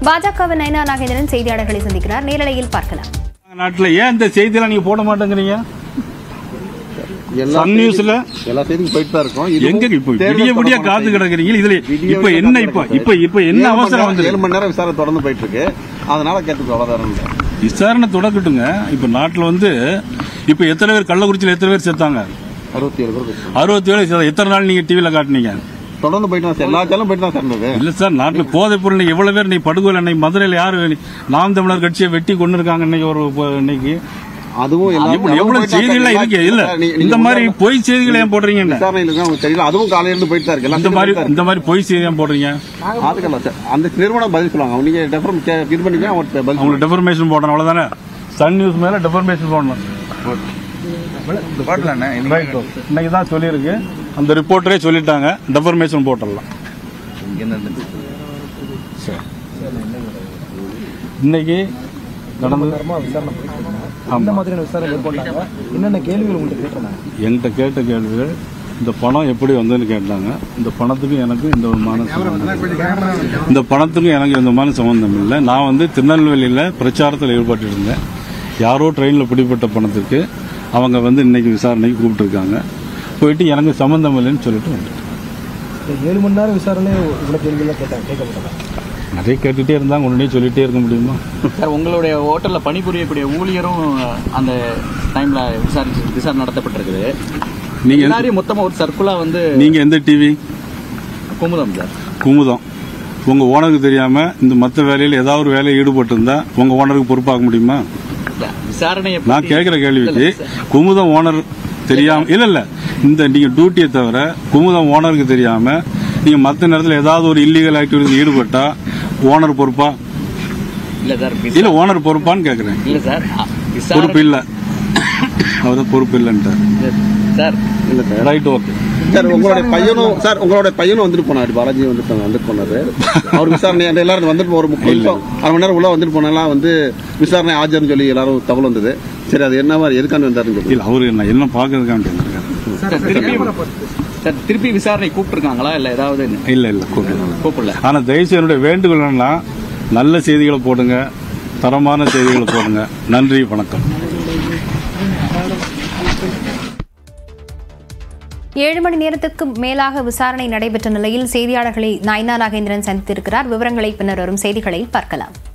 பாஜகவின் நயனா நாகேந்திரன் செய்தியாளர்களை சந்திக்கிறார் நேரலையில் பார்க்கலாம் நாட்டுல ஏன் இந்த செய்தியெல்லாம் நீங்க போட மாட்டேங்கிறீங்க எல்லா சன் நியூஸ்ல எல்லா செய்தியும் போயிட்டு தான் இருக்கோம் இதுவும் எங்க இப்ப தேர்தல் விடிய விடிய தொடர்பான காத்து செய்தி. கிடக்குறீங்க இதுல விடிய இப்ப விடிய என்ன காத்து இப்ப கிடக்கு. இப்ப இப்ப என்ன ஏழு மணி அவசரம் நேரம், வந்து ஏழு மணி நேரம் விசாரணை தொடர்ந்து போயிட்டு இருக்கு அதனால கேட்டு அவ்வளவுதான் விசாரணை தொடக்கட்டுங்க இப்ப நாட்டுல வந்து இப்ப எத்தனை பேர் கள்ளக்குறிச்சியில எத்தனை பேர் செத்தாங்க அறுபத்தி ஏழு பேர் இருக்கு. அறுபத்தி ஏழு செத்தாங்க. எத்தனை நாள் நீங்க டிவில காட்டுனீங்க தொடர்ந்து போயிட்டு தான் சார் எல்லா சேனலும் போயிட்டு தான் சார் இருந்தது இல்ல சார் நாட்டுல போதைப் பொருள் இன்னைக்கு எவ்வளவு பேர் இன்னைக்கு படுகொலை இன்னைக்கு மதுரையில யாரு நாம் தமிழர் கட்சியை வெட்டி கொண்டு இருக்காங்க இன்னைக்கு ஒரு இப்ப இன்னைக்கு அதுவும் எல்லாம் இப்ப எவ்வளவு செய்திகள் இருக்கு இல்ல இந்த மாதிரி பொய் செய்திகளை ஏன் போடுறீங்க விசாரணையில் இருக்கு உங்களுக்கு தெரியல அதுவும் காலையில இருந்து போயிட்டு தான் இருக்கு எல்லா இந்த செய்தியும் மாதிரி போயிட்டு தான் இந்த மாதிரி பொய் செய்தி ஏன் போடுறீங்க இருக்கு. அதுக்கெல்லாம் சார் அந்த நிறுவனம் பதில் சொல்லுவாங்க நீங்க டெஃபரம் இது பண்ணீங்க அவங்க பதில் அவங்களுக்கு டெஃபர்மேஷன் போடணும் அவ்வளவுதானே சன் நியூஸ் மேல டெஃபர்மேஷன் போடணும் இன்னைக்கு தான் சொல்லியிருக்கு அந்த ரிப்போர்ட்டரே சொல்லிட்டாங்க டெஃபர்மேஷன் போட்டுடலாம் சரி. இன்னைக்கு நடந்தது இந்த மாதிரியான விசாரணை மேற்கொண்டாங்க என்னென்ன கேள்விகள் உங்கள்கிட்ட கேட்டிருந்தாங்க என்கிட்ட கேட்ட கேள்விகள் இந்த பணம் எப்படி வந்ததுன்னு கேட்டாங்க இந்த பணத்துக்கும் எனக்கு இந்த விதமான சம்பந்தம் இல்லை. இந்த பணத்துக்கும் எனக்கு எந்த விதமான சம்பந்தம் இல்லை நான் வந்து திருநெல்வேலியில் பிரச்சாரத்தில் ஈடுபட்டு இருந்தேன் யாரோ ட்ரெயினில் பிடிப்பட்ட பணத்துக்கு அவங்க வந்து இன்னைக்கு விசாரணைக்கு கூப்பிட்டுருக்காங்க போயிட்டு எனக்கு சம்பந்தம் இல்லைன்னு சொல்லிட்டு வந்துட்டேன் இந்த ஏழு மணி நேரம் விசாரணை இவ்வளோ கேள்வியெல்லாம் கேட்டாங்க கேட்கப்பட்டாங்க நிறைய கேட்டுட்டே இருந்தாங்க உடனே சொல்லிட்டே இருக்க முடியுமா சார் உங்களுடைய ஹோட்டல்ல பணிபுரியக்கூடிய ஊழியரும் அந்த டைம்ல விசாரிச்சு விசாரணை நடத்தப்பட்டிருக்குது நீங்க எல்லாரையும் மொத்தமா ஒரு சர்க்குலா வந்து நீங்க எந்த டிவி குமுதம் சார் குமுதம் உங்க ஓனருக்கு தெரியாம இந்த மற்ற வேலையில் ஏதாவது ஒரு வேலையில் ஈடுபட்டு இருந்தா உங்க ஓனருக்கு பொறுப்பாக்க முடியுமா இல்ல, விசாரணையை நான் பத்தி- கேட்கிற கேள்விக்கு இல்ல, சார். குமுதம் ஓனர் தெரியாம இல்ல இல்ல இந்த நீங்க டியூட்டியை தவிர குமுதம் ஓனருக்கு தெரியாம நீங்க மத்த நேரத்தில் ஏதாவது ஒரு இல்லீகல் ஆக்டிவிட்டியில் ஈடுபட்டா ஓனர் பொறுப்பா இல்ல சார் விசா- இல்ல ஓனர் பொறுப்பான்னு கேக்குறேன் இல்ல சார் அ, பொறுப்பு விசாரணை இல்ல அவர் பொறுப்பு இல்லைன்ட்டார் சார் இல்ல சார் ரைட் ஓகே சார் உங்களுடைய பையனும் சார் உங்களுடைய பையனும் வந்துட்டு போனாரு பாலாஜி வந்துட்டு வந்துட்டு போனாரு அவர் விசாரணை அந்த எல்லாரும் வந்துட்டு ஒரு முப்பது நிமிஷம் அரை மணி நேரம் உள்ள வந்துட்டு போனாலாம் வந்து விசாரணை ஆஜர்னு சொல்லி எல்லாரும் தகவல் வந்தது சரி அது என்ன மாதிரி எதுக்காண்டு வந்தாருன்னு சொல்லி இல்ல அவரு என்ன என்ன பாக்குறதுக்காண்டி வந்திருக்காரு சார் திருப்பி சார் திருப்பி விசாரணை கூப்பிட்டுருக்காங்களா இல்ல ஏதாவது இல்ல இல்ல கூப்பிட்டு கூப்பிடல ஆனா தயவுசெய்து என்னுடைய வேண்டுகோள் என்னன்னா நல்ல செய்திகளை போடுங்க தரமான செய்திகளை போடுங்க நன்றி வணக்கம் ஏழு மணி நேரத்துக்கு மேலாக விசாரணை நடைபெற்ற நிலையில் செய்தியாளர்களை நயனா நாகேந்திரன் சந்தித்திருக்கிறார் விவரங்களை பின்னர் வரும் செய்திகளில் பார்க்கலாம்